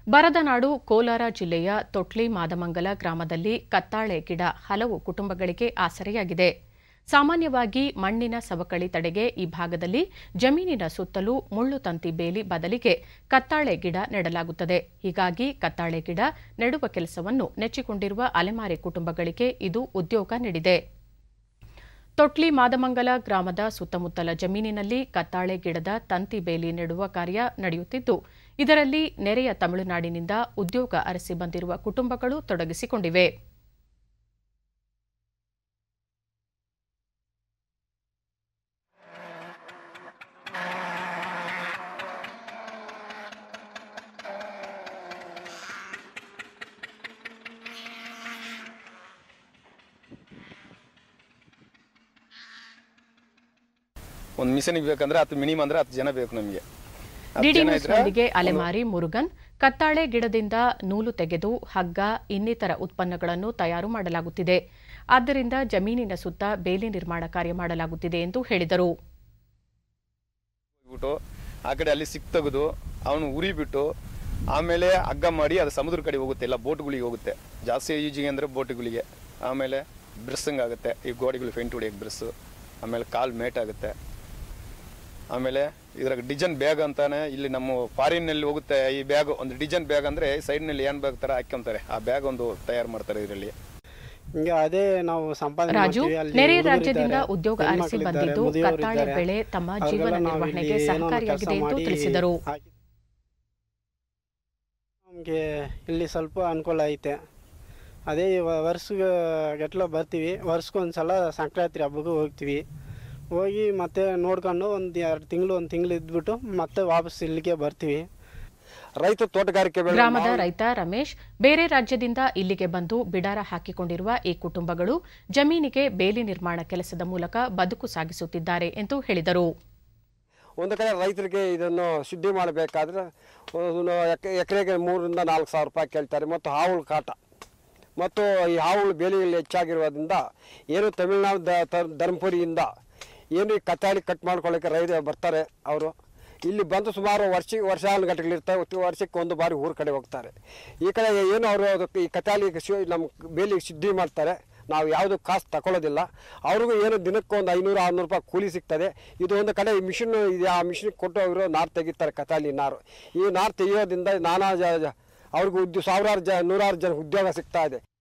ಬರದ ನಾಡು ಕೋಲಾರ ಜಿಲ್ಲೆಯ ತೊಟ್ಲಿ ಮಾದಮಂಗಲ ಗ್ರಾಮದಲ್ಲಿ ಕತ್ತಾಳೆ ಗಿಡ ಹಲವು ಕುಟುಂಬಗಳಿಗೆ ಆಸರೆಯಾಗಿದೆ ಸಾಮಾನ್ಯವಾಗಿ ಮಣ್ಣಿನ ಸವಕಳಿ ತಡೆಗೆ ಈ ಭಾಗದಲ್ಲಿ ಜಮೀನಿನ ಸುತ್ತಲೂ ಮುಳ್ಳು ತಂತಿ ಬೇಲಿ ಬದಲಿಗೆ ಕತ್ತಾಳೆ ಗಿಡ ನೆಡಲಾಗುತ್ತದೆ ಹೀಗಾಗಿ ಕತ್ತಾಳೆ ಗಿಡ ನೆಡುವ ಕೆಲಸವನ್ನು ನೆಚ್ಚಿಕೊಂಡಿರುವ ಅಲೆಮಾರಿ ಕುಟುಂಬಗಳಿಗೆ ಇದು ಉದ್ಯೋಗ ನೀಡಿದೆ ತೊಟ್ಲಿ ಮಾದಮಂಗಲ ಗ್ರಾಮದ ಸುತ್ತಮುತ್ತಲ ಜಮೀನಿನಲ್ಲಿ ಕತ್ತಾಳೆ ಗಿಡದ ತಂತಿ ಬೇಲಿ ನೆಡುವ ಕಾರ್ಯ ನಡೆಯುತ್ತಿದ್ದು ಇದರಲ್ಲಿ ನೆರೆಯ ತಮಿಳುನಾಡಿನಿಂದ ಉದ್ಯೋಗ ಅರಸಿ ಬಂದಿರುವ ಕುಟುಂಬಗಳು ತೊಡಗಿಸಿಕೊಂಡಿವೆ ಒಂದು ಮಿಷನಿಗೆ ಬೇಕಂದ್ರೆ ಹತ್ತು ಮಿನಿಮಮ್ ಅಂದ್ರೆ ಹತ್ತು ಜನ ಬೇಕು ನಮಗೆ ಡಿಡಿ ನ್ಯೂಸ್ನೊಂದಿಗೆ ಅಲೆಮಾರಿ ಮುರುಗನ್ ಕತ್ತಾಳೆ ಗಿಡದಿಂದ ನೂಲು ತೆಗೆದು ಹಗ್ಗ ಇನ್ನಿತರ ಉತ್ಪನ್ನಗಳನ್ನು ತಯಾರು ಮಾಡಲಾಗುತ್ತಿದೆ ಆದ್ದರಿಂದ ಜಮೀನಿನ ಸುತ್ತ ಬೇಲಿ ನಿರ್ಮಾಣ ಕಾರ್ಯ ಮಾಡಲಾಗುತ್ತಿದೆ ಎಂದು ಹೇಳಿದರು ಬಿಟ್ಟು ಆ ಕಡೆ ಅಲ್ಲಿ ಸಿಕ್ ತೆಗೆದು ಅವನು ಉರಿ ಬಿಟ್ಟು ಆಮೇಲೆ ಹಗ್ಗ ಮಾಡಿ ಅದು ಸಮುದ್ರ ಕಡೆ ಹೋಗುತ್ತೆ ಎಲ್ಲ ಬೋಟ್ಗಳಿಗೆ ಹೋಗುತ್ತೆ ಜಾಸ್ತಿ ಈಜಿಗೆ ಅಂದರೆ ಬೋಟ್ಗಳಿಗೆ ಆಮೇಲೆ ಬ್ರಸ್ಸಂಗ್ ಆಗುತ್ತೆ ಈ ಗೋಡೆಗಳು ಫೆಂಟ್ ಹೊಡಿಯೋಕೆ ಬ್ರಸ್ಸು ಆಮೇಲೆ ಕಾಲು ಮೇಟ್ ಆಗುತ್ತೆ ಆಮೇಲೆ ಇದ್ರಾಗ ಡಿಜನ್ ಬ್ಯಾಗ್ ಅಂತಾನೆ ಇಲ್ಲಿ ನಮ್ಮ ಫಾರಿನ್ನಲ್ಲಿ ಹೋಗುತ್ತೆ ಈ ಬ್ಯಾಗ್ ಒಂದು ಡಿಜನ್ ಬ್ಯಾಗ್ ಅಂದರೆ ಸೈಡ್ನಲ್ಲಿ ಏನು ಬ್ಯಾಗ್ ಥರ ಹಾಕ್ಕೊಂತಾರೆ ಆ ಬ್ಯಾಗ್ ಒಂದು ತಯಾರು ಮಾಡ್ತಾರೆ ಇದರಲ್ಲಿ ಹಿಂಗೆ ಅದೇ ನಾವು ಸಂಪಾದನೆ ರಾಜು ಮಾಡ್ತೀವಿ. ಅಲ್ಲಿ ನೆರೆ ಹುಡುಗರು ರಾಜ್ಯದಿಂದ ಇದ್ದಾರೆ, ಉದ್ಯೋಗ ಹೆಣ್ಮಕ್ಳು ಅರಸಿ ಇದ್ದಾರೆ, ಬಂದಿದ್ದು ಮುದಿಯವರು ಕತ್ತಾಳೆ ಇದ್ದಾರೆ. ಬೆಳೆ ತಮ್ಮ ಜೀವನ ಅವ್ರಿಗೆಲ್ಲ ನಾವು ನಿರ್ವಹಣೆಗೆ ಇಲ್ಲಿ ಏನೋ ಒಂದು ಸಹಕಾರಿಯಾಗಿದೆ ಕೆಲ್ಸ ಎಂದು ಮಾಡಿ ತಿಳಿಸಿದರು ಹಾಕಿ- ನಮ್ಗೆ ಇಲ್ಲಿ ಸ್ವಲ್ಪ ಅನುಕೂಲ ಐತೆ ಅದೇ ವರ್ಷಗೆ ಗಟ್ಲ ಬರ್ತೀವಿ ವರ್ಷಕ್ಕೊಂದ್ಸಲ ಸಂಕ್ರಾಂತಿ ಹಬ್ಬಕ್ಕೆ ಹೋಗ್ತೀವಿ ಹೋಗಿ ಮತ್ತೆ ನೋಡ್ಕೊಂಡು ಒಂದು ಎರಡು ತಿಂಗಳು ಒಂದು ತಿಂಗಳು ಇದ್ಬಿಟ್ಟು ಮತ್ತೆ ವಾಪಸ್ ಇಲ್ಲಿಗೆ ಬರ್ತೀವಿ ರೈತ ತೋಟಗಾರಿಕೆ ಬೆಳೆ ಗ್ರಾಮದ ರೈತ ರಮೇಶ್ ಬೇರೆ ರಾಜ್ಯದಿಂದ ಇಲ್ಲಿಗೆ ಬಂದು ಬಿಡಾರ ಹಾಕಿಕೊಂಡಿರುವ ಈ ಕುಟುಂಬಗಳು ಜಮೀನಿಗೆ ಬೇಲಿ ನಿರ್ಮಾಣ ಕೆಲಸದ ಮೂಲಕ ಬದುಕು ಸಾಗಿಸುತ್ತಿದ್ದಾರೆ ಎಂದು ಹೇಳಿದರು ಒಂದು ಕಡೆ ರೈತರಿಗೆ ಇದನ್ನು ಶುದ್ಧಿ ಮಾಡಬೇಕಾದ್ರೆ ಒಂದು ಎಕ- ಎಕರೆಗೆ ಮೂರರಿಂದ ನಾಲ್ಕು ಸಾವಿರ ರೂಪಾಯಿ ಕೇಳ್ತಾರೆ ಮತ್ತು ಹಾವುಳ ಕಾಟ ಮತ್ತು ಈ ಹಾವುಗಳು ಬೇಲಿಯಲ್ಲಿ ಹೆಚ್ಚಾಗಿರೋದ್ರಿಂದ ಏನು ತಮಿಳುನಾಡು ದ ತ- ಧರ್ಮಪುರಿಯಿಂದ ಏನು ಈ ಕತ್ತಾಳಿ ಕಟ್ ಮಾಡ್ಕೊಳ್ಳೋಕೆ ರೈತ ಬರ್ತಾರೆ ಅವರು ಇಲ್ಲಿ ಬಂದು ಸುಮಾರು ವರ್ಷ ವರ್ಷಾನುಗಟ್ಟಗಳಿರ್ತಾರೆ ಒಟ್ಟು ವರ್ಷಕ್ಕೆ ಒಂದು ಬಾರಿ ಊರ ಕಡೆ ಹೋಗ್ತಾರೆ ಈ ಕಡೆ ಏನು ಅವರು ಅದಕ್ಕೆ ಈ ಕತ್ತಾಳಿ ಶು- ನಮ್ಮ ಬೇಲಿಗೆ ಶುದ್ಧಿ ಮಾಡ್ತಾರೆ ನಾವು ಯಾವುದು ಕಾಸು ತಗೊಳ್ಳೋದಿಲ್ಲ ಅವ್ರಿಗೂ ಏನು ದಿನಕ್ಕೆ ಒಂದು ಐನೂರು ಆರುನೂರು ರೂಪಾಯಿ ಕೂಲಿ ಸಿಗ್ತದೆ ಇದು ಒಂದು ಕಡೆ ಮಿಷಿನ್ ಇದೆ ಆ ಮಿಷಿನ್ ಕೊಟ್ಟು ಅವರು ನಾರು ತೆಗಿತಾರೆ ಕತಾಲಿ ನಾರು ಈ ನಾರು ತೆಗೆಯೋದ್ರಿಂದ ನಾನಾ ಜ ಜ- ಅವ್ರಿಗೂ ಉದ್ಯೋ ಸಾವಿರಾರು ಜ ನೂರಾರು ಜನ ಉದ್ಯೋಗ ಸಿಗ್ತಾ ಇದೆ